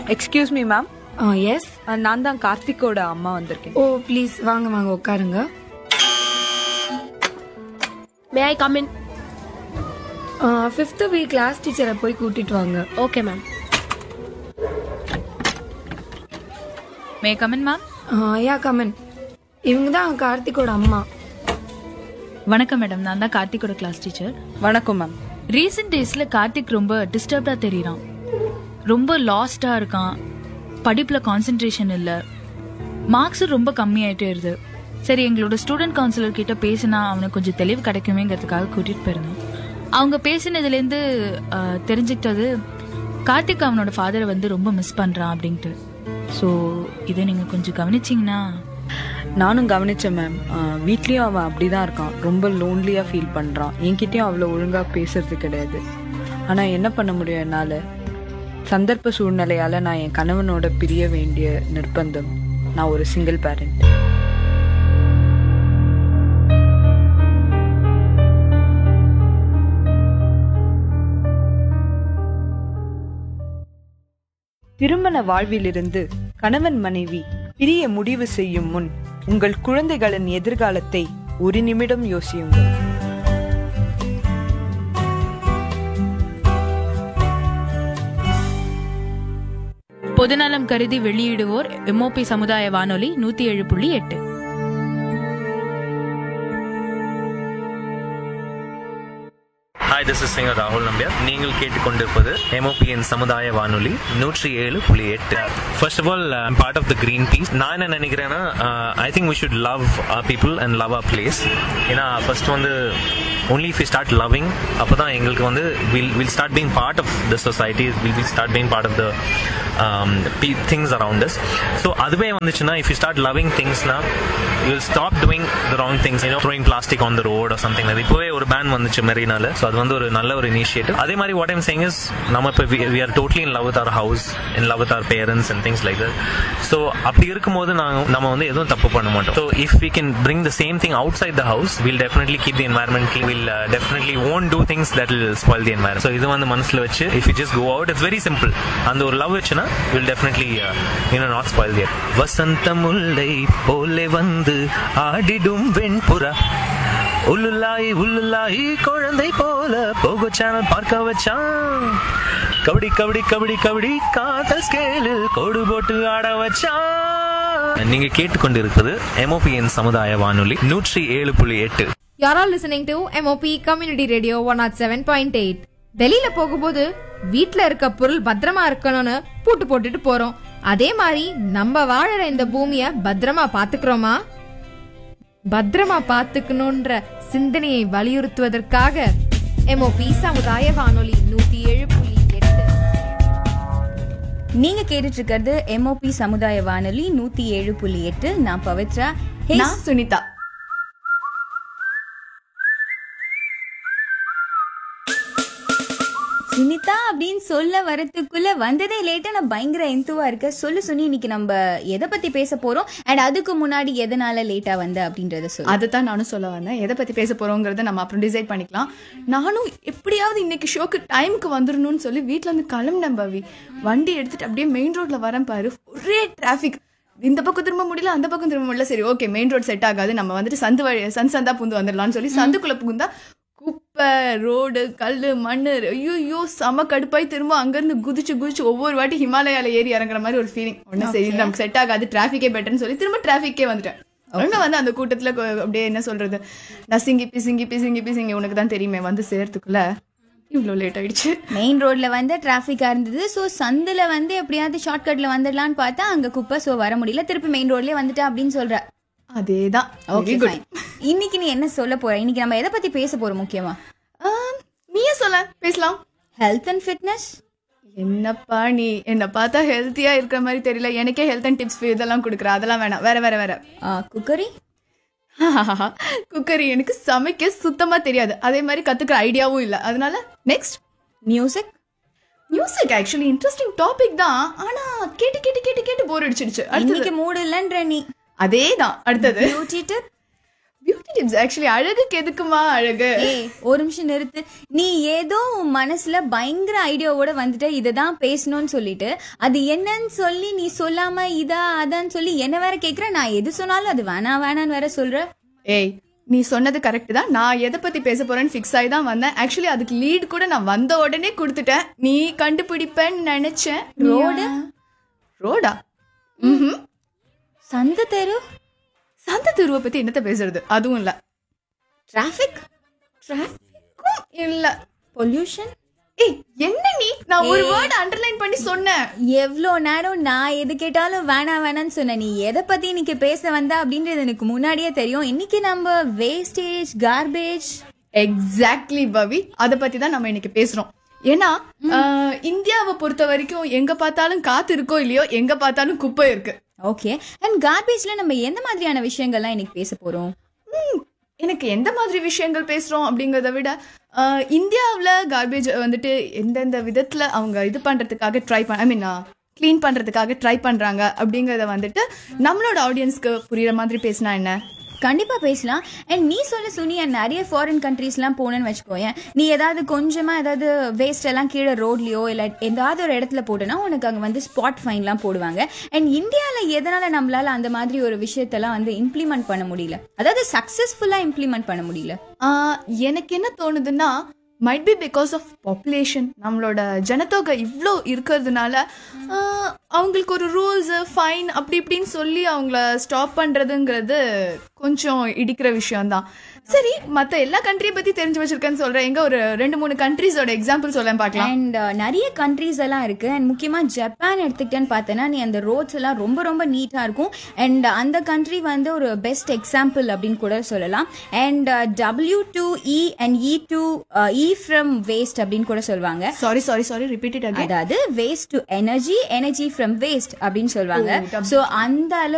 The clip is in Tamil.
எக்ஸ்கியூஸ் மீ மேம் எஸ் நான் தான் கார்த்திக்கோட அம்மா வந்திருக்கேன் ஓ ப்ளீஸ் வாங்க வாங்க உட்காருங்க may I come in fifth week class டீச்சரை போய் கூட்டிட்டு வாங்க okay ma'am may come in ma'am yeah come in இவங்க தான் கார்த்திகோட அம்மா வணக்கம் மேடம் நான் தான் கார்த்திகோட கிளாஸ் டீச்சர் வணக்கம் மேம் ரீசெண்ட் டேஸ்ல கார்த்திக் ரொம்ப டிஸ்டர்ப்டா தெரியறான் ரொம்ப லாஸ்டா இருக்கான் படிப்புல கான்சென்ட்ரேஷன் இல்ல மார்க்ஸ் ரொம்ப கம்மியாயிட்டே இருது சரி எங்களோட ஸ்டூடெண்ட் கவுன்சிலர் கிட்ட பேசினா அவனுக்கு கொஞ்சம் தெளிவு கிடைக்குமேங்கிறதுக்காக கூட்டிட்டு போயிருந்தோம் அவங்க பேசினதுலேருந்து அஹ், தெரிஞ்சுக்கிட்டது கார்த்திக் அவனோட ஃபாதரை வந்து ரொம்ப மிஸ் பண்றான் அப்படின்ட்டு ஸோ இதை நீங்க கொஞ்சம் கவனிச்சிங்கன்னா நானும் கவனிச்சேன் மேம் வீட்லயும் அவன் அப்படிதான் இருக்கான் ரொம்ப லோன்லியா ஃபீல் பண்றான் என்கிட்டயும் அவ்வளோ ஒழுங்கா பேசுறது கிடையாது ஆனா என்ன பண்ண முடியும் என்னால சந்தர்ப்ப சூழ்நிலையால நான் என் கணவனோட பிரிய வேண்டிய நிர்பந்தம் நான் ஒரு சிங்கிள் பேரண்ட் திருமண வாழ்விலிருந்து கணவன் மனைவி பிரிய முடிவு செய்யும் முன் உங்கள் குழந்தைகளின் எதிர்காலத்தை ஒரு நிமிடம் யோசியுங்கள் பொதுநலம் கருதி வெளியிடுவோர் எம்ஓபி சமுதாய வானொலி நூத்தி ஏழு புள்ளி எட்டு ஹாய் திஸ் இஸ் சிங்கர் ராகுல் நம்பியார் நீங்கள் கேட்டுக்கொண்டிருப்பது எம்ஓபிஎன் சமுதாய வானொலி நூற்றி ஏழு புள்ளி எட்டு first of all part of the green peace நான் என்ன நினைக்கிறேன்னா I think we should love people and love a place ஏன்னா ஃபர்ஸ்ட் வந்து only if you start loving அப்போ தான் எங்களுக்கு வந்து will will start being part of the society will will start being part of the things around us so அதுவே வந்துச்சுன்னா இஃப் யூ ஸ்டார்ட் லவ்விங் திங்ஸ்னா you will stop doing the wrong things you know throwing plastic on the road or something அது இப்போவே ஒரு பேன் வந்துச்சு மெரினால ஸோ அது வந்து ஒரு நல்ல ஒரு இனிஷியேட்டிவ் அதே மாதிரி வாட் ஐம் சேங் இஸ் நம்ம இப்போ we are totally in love with our house in love with our parents and things like that so அப்படி இருக்கும்போது நாங்கள் நம்ம வந்து எதுவும் தப்பு பண்ண மாட்டோம் so if we can bring the same thing outside the house will definitely keep the environment will definitely won't do things that will spoil the environment so இது வந்து மனசில் வச்சு if you just go out it's very simple அந்த ஒரு லவ் வச்சுன்னா will definitely you know not spoil their வசந்த முல்லை போலே வந்து ஆடிடும் வெண்புறா உள்ளுல்லாய் உள்ளுல்லாய் குழந்தை போல போகோ சேனல் பார்க்க வச்சான் கபடி கபடி கபடி கபடி காதல் ஸ்கேலில் கோடு போட்டு ஆட வச்சான் நீங்க கேட்டுக்கொண்டிருப்பது எம்ஓபிஎன் சமுதாய வானொலி நூற்றி ஏழு புள்ளி எட்டு You're all listening to MOP Community Radio 107.8. வெளியில போகும்போது வீட்ல இருக்க பொருள் பத்திரமா இருக்கணும்னு பூட்டு போட்டுட்டு போறோம் அதே மாதிரி நம்ம வாழற இந்த பூமிய பத்திரமா பாத்துக்கிறோமா பத்திரமா பாத்துக்கணும்ன்ற சிந்தனையை வலியுறுத்துவதற்காக MOP சமுதாய வானொலி நூத்தி ஏழு புள்ளி எட்டு நீங்க கேட்டுட்டு இருக்கிறது எம்ஓபி சமுதாய வானொலி நூத்தி ஏழு புள்ளி எட்டு நான் பவித்ரா நான் சுனிதா சுனிதா அப்படின்னு சொல்ல வரதுக்குள்ள வந்ததே லேட்டா நான் பயங்கர எந்துவா இருக்க சொல்லு சுனி இன்னைக்கு நம்ம எதை பத்தி பேச போறோம் அண்ட் அதுக்கு முன்னாடி எதனால லேட்டா வந்த அப்படின்றத சொல்லு அதுதான் நானும் சொல்ல வந்தேன் எதை பத்தி பேச போறோங்கிறத நம்ம அப்புறம் டிசைட் பண்ணிக்கலாம் நானும் எப்படியாவது இன்னைக்கு ஷோக்கு டைமுக்கு வந்துடணும்னு சொல்லி வீட்ல இருந்து கிளம்பினேன் பவி வண்டி எடுத்துட்டு அப்படியே மெயின் ரோட்ல வரேன் பாரு ஒரே டிராஃபிக் இந்த பக்கம் திரும்ப முடியல அந்த பக்கம் திரும்ப முடியல சரி ஓகே மெயின் ரோட் செட் ஆகாது நம்ம வந்துட்டு சந்து வழி சந்து சந்தா பூந்து வந்துடலாம்னு சொல்லி சந்துக்குள்ள புகுந்தா குப்பை ரோடு கல் மண் ஐயோ செம கடுப்பாய் திரும்ப அங்கிருந்து குதிச்சு குதிச்சு ஒவ்வொரு வாட்டி ஹிமாலயால ஏறி இறங்குற மாதிரி ஒரு ஃபீலிங் ஒன்னும் சரி இது நமக்கு செட் ஆகாது டிராஃபிக்கே பெட்டர்னு சொல்லி திரும்ப டிராஃபிக்கே வந்துட்டேன் அங்க வந்து அந்த கூட்டத்துல கொ- அப்படியே என்ன சொல்றது நசிங்கி பிசிங்கி பிசிங்கி பிசிங்கி உனக்கு தான் தெரியுமே வந்து சேர்த்துக்குள்ள இவ்வளோ லேட் ஆயிடுச்சு மெயின் ரோட்ல வந்து டிராஃபிக்கா இருந்தது ஸோ சந்துல வந்து எப்படியாவது ஷார்ட்கட்ல வந்துடலான்னு பார்த்தா அங்க குப்பை ஸோ வர முடியல திருப்பி மெயின் ரோட்லயே வந்துட்டேன் அப்படின்னு சொல்ற அதேதான் ஓகே Very good. இன்னைக்கு நீ என்ன சொல்ல போற இன்னைக்கு நம்ம எதை பத்தி பேச போறோம் முக்கியமா ஆம், நீயே சொல்ல பேசலாம் ஹெல்த் அண்ட் ஃபிட்னஸ் என்னப்பா நீ என்ன பார்த்தா ஹெல்த்தியா இருக்கிற மாதிரி தெரியல எனக்கே ஹெல்த் அண்ட் டிப்ஸ் இதெல்லாம் கொடுக்குற அதெல்லாம் வேணாம் வேற வேற வேற குக்கரி குக்கரி எனக்கு சமைக்க சுத்தமா தெரியாது அதே மாதிரி கத்துக்கிற ஐடியாவும் இல்ல அதனால next music music actually interesting topic தான் ஆனா கேட்டு கேட்டு கேட்டு கேட்டு போர் அடிச்சிடுச்சு இன்னைக்கு அடுத்தது மூடு இல்லைன்ற நீ அதே தான் அடுத்தது beauty tip beauty tips actually அழகுக்கு எதுக்குமா அழகு ஏய் ஒரு நிமிஷம் நிறுத்து நீ ஏதோ உன் மனசுல பயங்கர ஐடியாவோட வந்துட்டு இதுதான் பேசணும்னு சொல்லிட்டு அது என்னன்னு சொல்லி நீ சொல்லாம இதா அதான்னு சொல்லி என்ன வேற கேக்குற நான் எது சொன்னாலும் அது வேணாம் வேணான்னு வேற சொல்ற ஏய் நீ சொன்னது கரெக்ட் தான் நான் எதை பத்தி பேச போறேன்னு ஃபிக்ஸ் ஆகி தான் வந்தேன் ஆக்சுவலி அதுக்கு லீட் கூட நான் வந்த உடனே கொடுத்துட்டேன் நீ கண்டுபிடிப்பேன்னு நினைச்சேன் ரோடு? ரோடா ம் சந்த தெரு சந்த தெருவை பத்தி என்னத்த பேசுறது அதுவும் இல்ல டிராபிக் டிராஃபிக்கும் இல்ல பொல்யூஷன் ஏய் என்ன நீ நான் ஒரு வேர்ட் அண்டர்லைன் பண்ணி சொன்னேன் எவ்வளோ நேரம் நான் எது கேட்டாலும் வேணாம் வேணாம்னு சொன்ன நீ எதை பத்தி இன்னைக்கு பேச வந்த அப்படின்றது எனக்கு முன்னாடியே தெரியும் இன்னைக்கு நம்ம வேஸ்டேஜ் கார்பேஜ் எக்ஸாக்ட்லி பவி அதை பத்தி தான் நம்ம இன்னைக்கு பேசுறோம் ஏன்னா ஆஹ், இந்தியாவை பொறுத்த வரைக்கும் எங்க பார்த்தாலும் காத்து இருக்கோ இல்லையோ எங்க பார்த்தாலும் குப்பை இருக்கு ஓகே அண்ட் கார்பேஜ்ல நம்ம எந்த மாதிரியான விஷயங்கள்லாம் இன்னைக்கு பேச போறோம் ம், எனக்கு எந்த மாதிரி விஷயங்கள் பேசுறோம் அப்படிங்கறத விட இந்தியாவில் கார்பேஜ் வந்துட்டு எந்தெந்த விதத்துல அவங்க இது பண்றதுக்காக ட்ரை பண்ண ஐ மீன் க்ளீன் பண்றதுக்காக ட்ரை பண்றாங்க அப்படிங்கறத வந்துட்டு நம்மளோட ஆடியன்ஸ்க்கு புரியுற மாதிரி பேசினா என்ன கண்டிப்பா பேசலாம் அண்ட் நீ சொல்ல சுனி and நிறைய ஃபாரின் கண்ட்ரீஸ்லாம் போனேன்னு வச்சுக்கோயேன் நீ ஏதாவது கொஞ்சமா ஏதாவது வேஸ்ட் எல்லாம் கீழே ரோட்லயோ இல்ல ஏதாவது ஒரு இடத்துல போட்டோன்னா உனக்கு அங்க வந்து ஸ்பாட் ஃபைன்லாம் போடுவாங்க அண்ட் இந்தியால எதனால நம்மளால அந்த மாதிரி ஒரு விஷயத்தெல்லாம் வந்து இம்ப்ளிமெண்ட் பண்ண முடியல அதாவது சக்சஸ்ஃபுல்லா இம்ப்ளிமெண்ட் பண்ண முடியல ஆஹ், எனக்கு என்ன தோணுதுன்னா might be because of population நம்மளோட ஜனத்தொகை இவ்வளோ இருக்கிறதுனால ஆஹ், அவங்களுக்கு ஒரு ரூல்ஸ் ஃபைன் அப்படி இப்படின்னு சொல்லி அவங்கள ஸ்டாப் பண்ணுறதுங்கிறது கொஞ்சம் இடிக்கிற விஷயம்தான் சரி மற்ற எல்லா கண்ட்ரியை பற்றி தெரிஞ்சு வச்சிருக்கேன்னு சொல்கிறேன் எங்க ஒரு ரெண்டு மூணு கண்ட்ரீஸோட எக்ஸாம்பிள் சொல்ல பார்க்கலாம் அண்ட் நிறைய கண்ட்ரீஸ் எல்லாம் இருக்கு அண்ட் முக்கியமா ஜப்பான் எடுத்துக்கிட்டேன்னு பார்த்தேன்னா நீ அந்த ரோட்ஸ் எல்லாம் ரொம்ப ரொம்ப நீட்டா இருக்கும் அண்ட் அந்த கண்ட்ரி வந்து ஒரு பெஸ்ட் எக்ஸாம்பிள் அப்படின்னு கூட சொல்லலாம் and W to E and E to E from waste அப்படின்னு கூட சொல்லுவாங்க sorry sorry sorry repeated again அதாவது waste to energy energy from waste அப்படின்னு சொல்லுவாங்க ஸோ அந்த அளவு